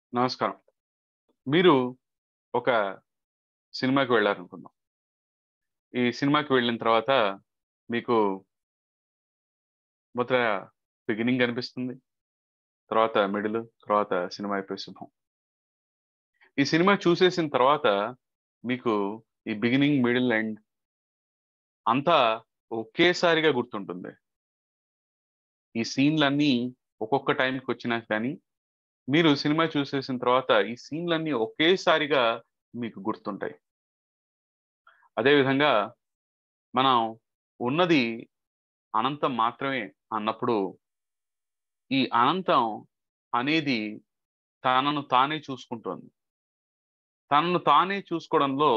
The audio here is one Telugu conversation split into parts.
నమస్కారం. మీరు ఒక సినిమాకి వెళ్లారనుకుందాం. ఈ సినిమాకి వెళ్ళిన తర్వాత మీకు మొదట బిగినింగ్ అనిపిస్తుంది. తర్వాత మిడిల్, తర్వాత సినిమా అయిపోయి శుభం. ఈ సినిమా చూసేసిన తర్వాత మీకు ఈ బిగినింగ్, మిడిల్, ఎండ్ అంతా ఒకేసారిగా గుర్తుంటుంది. ఈ సీన్‌లన్నీ ఒక్కొక్క టైంకొచ్చినా కానీ, మీరు సినిమా చూసేసిన తర్వాత ఈ సీన్‌లన్నీ ఒకేసారిగా మీకు గుర్తుంటాయి. అదే విధంగా మనం ఉన్నది అనంతం మాత్రమే అన్నప్పుడు, ఈ అనంతం అనేది తనను తానే చూసుకుంటోంది. తనను తానే చూసుకోవడంలో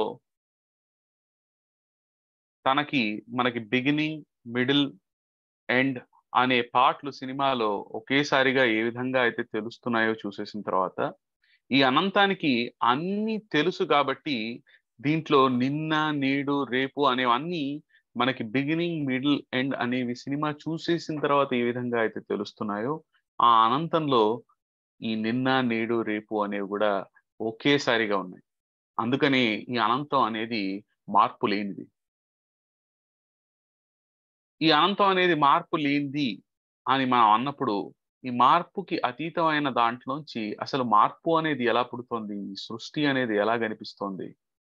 తనకి మనకి బిగినింగ్, మిడిల్, ఎండ్ అనే పార్ట్‌లు సినిమాలో ఒకేసారిగా ఏ విధంగా అయితే తెలుస్తున్నాయో చూసేసిన తర్వాత, ఈ అనంతానికి అన్నీ తెలుసు కాబట్టి, దీంట్లో నిన్న, నేడు, రేపు అనేవన్నీ మనకి బిగినింగ్, మిడిల్, ఎండ్ అనేవి సినిమా చూసేసిన తర్వాత ఏ విధంగా అయితే తెలుస్తున్నాయో, ఆ అనంతంలో ఈ నిన్న, నేడు, రేపు అనేవి గూడా ఒకేసారిగా ఉన్నాయి. అందుకని ఈ అనంతం అనేది మార్పు లేనిది. ఈ అనంతం అనేది మార్పు లేనిది అని మనం అన్నప్పుడు, ఈ మార్పుకి అతీతమైన దాంట్లోంచి అసలు మార్పు అనేది ఎలా పుడుతోంది? ఈ సృష్టి అనేది ఎలా కనిపిస్తోంది?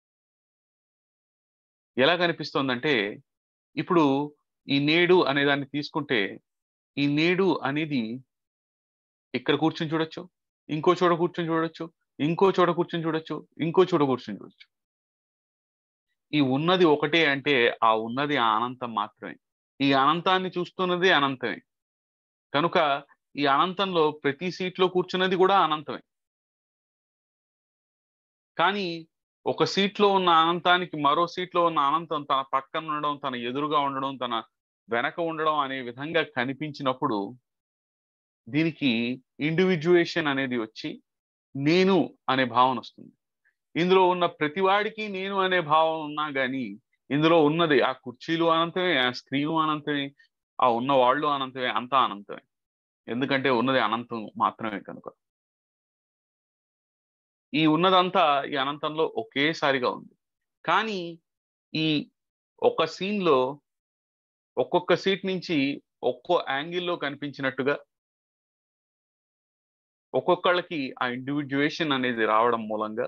ఎలా కనిపిస్తోందంటే, ఇప్పుడు ఈ నేడు అనే దాన్ని తీసుకుంటే, ఈ నేడు అనేది ఇక్కడ కూర్చొని చూడొచ్చు. ఇంకో చోట కూర్చొని చూడొచ్చు. ఇంకో చోట కూర్చొని చూడొచ్చు. ఇంకో చోట కూర్చొని చూడొచ్చు. ఈ ఉన్నది ఒకటే అంటే, ఆ ఉన్నది ఆ అనంతం మాత్రమే. ఈ అనంతాన్ని చూస్తున్నది అనంతమే. కనుక ఈ అనంతంలో ప్రతి సీట్‌లో కూర్చున్నది గూడా అనంతమే. కానీ, ఒక సీట్‌లో ఉన్న అనంతానికి మరో సీట్‌లో ఉన్న అనంతం తన పక్కన ఉండడం, తన ఎదురుగా ఉండడం, తన వెనక ఉండడం అనే విధంగా కనిపించినప్పుడు, దీనికి ఇండివిడ్యుయేషన్ అనేది వచ్చి, నేను అనే భావనొస్తుంది. ఇందులో ఉన్న ప్రతి వాడికి నేను అనే భావన ఉన్నా గాని, ఇందులో ఉన్నది ఆ కుర్చీలు అనంతమే, ఆ స్క్రీను అనంతమే, ఆ ఉన్నవాళ్ళు అనంతమే, అంతా అనంతమే. ఎందుకంటే ఉన్నది అనంతం మాత్రమే కనుక. ఈ ఉన్నదంతా ఈ అనంతంలో ఒకేసారిగా ఉంది. కానీ, ఈ ఒక సీన్‌లో ఒక్కొక్క సీట్ నుంచి ఒక్కో యాంగిల్‌లో కనిపించినట్టుగా ఒక్కొక్కళ్ళకి ఆ ఇండివిడ్యుయేషన్ అనేది రావడం మూలంగా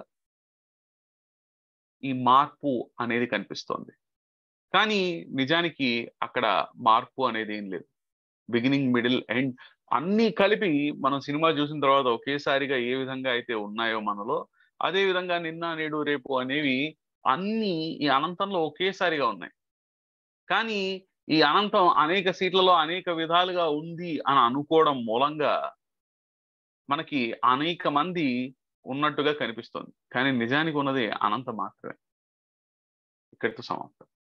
ఈ మార్పు అనేది కనిపిస్తోంది. కానీ, నిజానికి అక్కడ మార్పు అనేది ఏం లేదు. బిగినింగ్, మిడిల్, ఎండ్ అన్నీ కలిపి మనం సినిమా చూసిన తర్వాత ఒకేసారిగా ఏ విధంగా అయితే ఉన్నాయో మనలో, అదే విధంగా నిన్న, నేడు, రేపు అనేవి అన్నీ ఈ అనంతంలో ఒకేసారిగా ఉన్నాయి. కానీ, ఈ అనంతం అనేక సీట్లలో అనేక విధాలుగా ఉంది అని అనుకోవడం మూలంగా మనకి అనేక మంది ఉన్నట్టుగా కనిపిస్తోంది. కానీ నిజానికి ఉన్నది అనంతం మాత్రమే. ఇక్కడితో సమాప్తం.